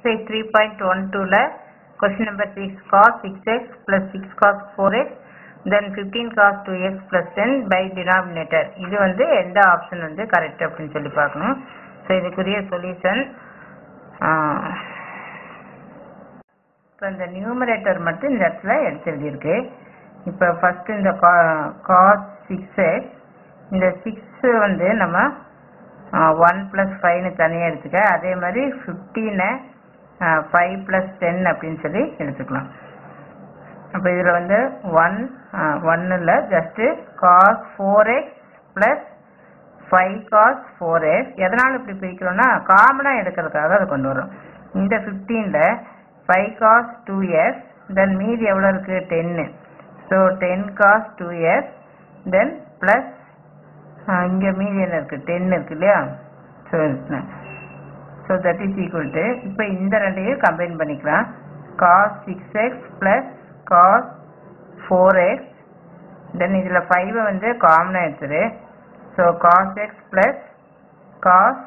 exercise three point one டூவில் question number six cos six x plus six cos four x then fifteen cos two x plus ten by denominator இது வந்து எந்த option வந்து correct அப்படின்னு சொல்லி பார்க்கணும் so இதுக்குரிய சொல்யூஷன் இப்போ இந்த நியூமரேட்டர் மட்டும் இந்த இடத்துல எடுத்து எழுதியிருக்கு இப்போ ஃபர்ஸ்ட் இந்த காஸ் சிக்ஸ் எக்ஸ் இந்த சிக்ஸ் வந்து நம்ம ஒன் ப்ளஸ் ஃபைவ்னு தனியாக எடுத்துக்க அதே மாதிரி ஃபிஃப்டீனை ஃபைவ் ப்ளஸ் டென் அப்படின்னு சொல்லி எடுத்துக்கலாம் அப்போ இதில் வந்து ஒன் ஒன்று இல்லை just cos four x plus five cos four x எதனால் இப்படி பிரிக்கிறோம்னா காமனாக எடுக்கிறதுக்காக அதை கொண்டு வரோம் இந்த ஃபிஃப்டீனில் five cos two x then மீதி எவ்வளோ இருக்குது டென்னு so ten cos two x then plus இங்கே மீதி என்ன இருக்குது டென் இருக்கு இல்லையா so so that is equal to இப்போ இந்த ரெண்டையும் கம்பைன் பண்ணிக்கலாம் cos six x plus cos four x then இதில் ஃபைவை வந்து காமனாக எடுத்துரு so cos x plus cos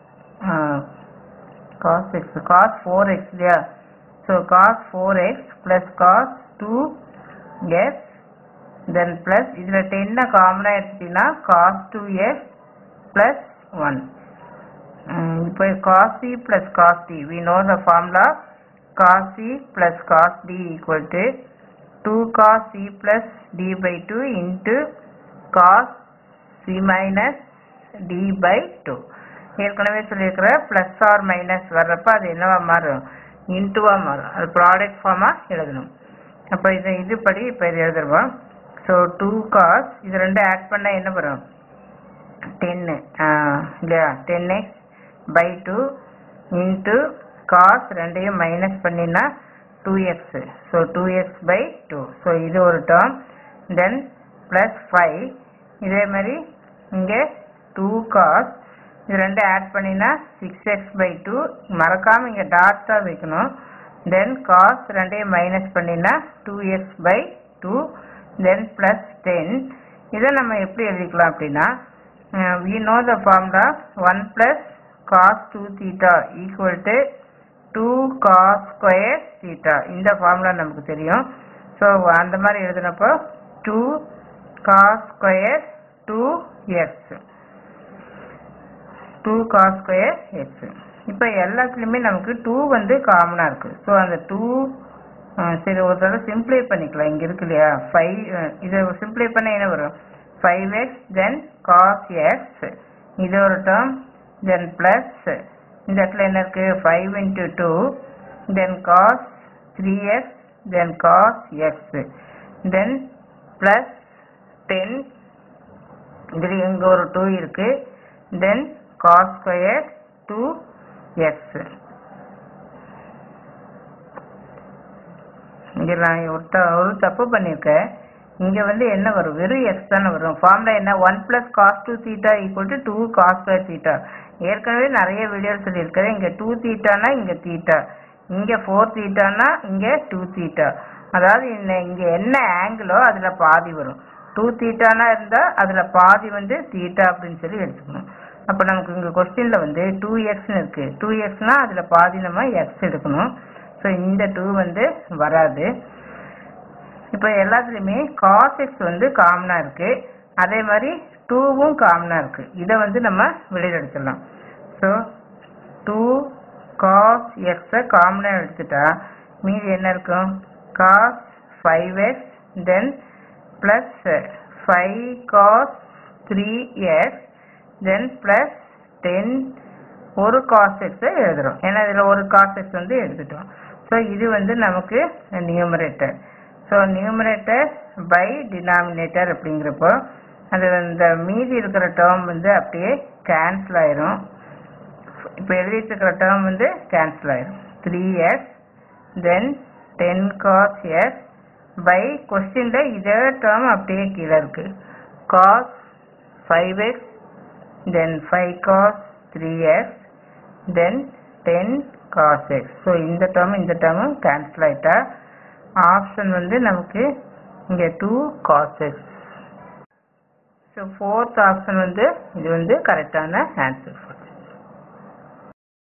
cos x cos four x இல்லையா so cos four x plus cos two x then plus இதில் டென்னை காமனாக எடுத்துட்டீங்கன்னா cos two x plus one இப்போ cos C plus cos D we know the formula cos C plus cos D equal to two cos C plus D by two into cos C minus D by two ஏற்கனவே சொல்லியிருக்கிற plus R minus வர்றப்ப அது என்னவா மாறும் இன்ட்டுவாக மாறும் அது product ஃபார்மாக எழுதணும் அப்போ இது இதுபடி இப்போ இது எழுதுருவோம் ஸோ டூ காஸ் இது ரெண்டும் ஆட் பண்ணால் என்ன வரும் டென்னு இல்லையா ten x by two into cos ரெண்டையும் மைனஸ் பண்ணினா two x so two x by two so இது ஒரு டேர்ம் தென் ப்ளஸ் ஃபைவ் இதே மாதிரி இங்கே டூ காஸ் இது ரெண்டு ஆட் பண்ணினா சிக்ஸ் எக்ஸ் பை டூ மறக்காமல் இங்கே டாட் தான் வைக்கணும் தென் காஸ் ரெண்டையும் மைனஸ் பண்ணினா two x by two then plus ten இதை நம்ம எப்படி எழுதிக்கலாம் அப்படின்னா we know the formula one plus cos two theta equal to two cos square theta இந்த ஃபார்முலா நமக்கு தெரியும் ஸோ அந்த மாதிரி எழுதினப்போ two cos square two x two cos square x இப்போ எல்லாத்துலேயுமே நமக்கு டூ வந்து காமனாக இருக்குது ஸோ அந்த டூ சரி ஒரு தடவை சிம்ப்ளை பண்ணிக்கலாம் இங்கே இருக்கு இல்லையா ஃபைவ் இதை சிம்ப்ளை பண்ண என்ன வரும் five x then cos x இது ஒரு டேர்ம் தென் ப்ளஸ் இந்த இடத்துல என்ன இருக்குது five into two then cos three x then cos x then plus ten இதில் இங்கே ஒரு டூ இருக்குது then cos square two x இங்கே நான் ஒரு த ஒரு தப்பு பண்ணியிருக்கேன் இங்கே வந்து என்ன வரும் வெறும் எக்ஸ் தானே வரும் ஃபார்முலா என்ன one plus cos two theta equal to two cos square theta ஏற்கனவே நிறைய வீடியோ சொல்லியிருக்கிறேன் இங்கே டூ தீட்டானா இங்கே தீட்டா இங்கே ஃபோர் தீட்டானா இங்கே டூ தீட்டா அதாவது இந்த இங்கே என்ன ஆங்கிளோ அதில் பாதி வரும் டூ தீட்டானா இருந்தால் அதில் பாதி வந்து தீட்டா அப்படின்னு சொல்லி எடுத்துக்கணும் அப்போ நமக்கு இங்கே கொஸ்டினில் வந்து டூ எக்ஸ்னு இருக்குது டூ எக்ஸ்னால் அதில் பாதி நம்ம எக்ஸ் எடுக்கணும் ஸோ இந்த டூ வந்து வராது இப்போ எல்லாத்துலேயுமே காஸ் எக்ஸ் வந்து காமனாக இருக்குது அதே மாதிரி டூவும் காமனாக இருக்குது இதை வந்து நம்ம வெளியில் எடுத்துடலாம் ஸோ டூ காஸ் எக்ஸை காமனாக எடுத்துட்டா மீதி என்ன இருக்கும் cos five x then plus five cos three x then plus ten ஒரு காஸ் எக்ஸை எழுதுகிறோம் ஏன்னா இதில் ஒரு காஸ் எக்ஸ் வந்து எடுத்துட்டோம் ஸோ இது வந்து நமக்கு numerator so numerator by denominator அப்படிங்கிறப்போ அது இந்த மீதி இருக்கிற டேர்ம் வந்து அப்படியே கேன்சல் ஆயிரும் இப்போ எழுதிட்டு இருக்கிற டேர்ம் வந்து கேன்சல் ஆயிரும் three x then ten cos x by கொஸ்டினில் இதே டேர்ம் அப்படியே கீழே இருக்குது cos five x then five cos three x then ten cos x so இந்த டேர்ம் இந்த டேர்மும் கேன்சல் ஆகிட்டா ஆப்ஷன் வந்து நமக்கு இங்கே two cos x so fourth option வந்து இது வந்து கரெக்டான ஆன்சர்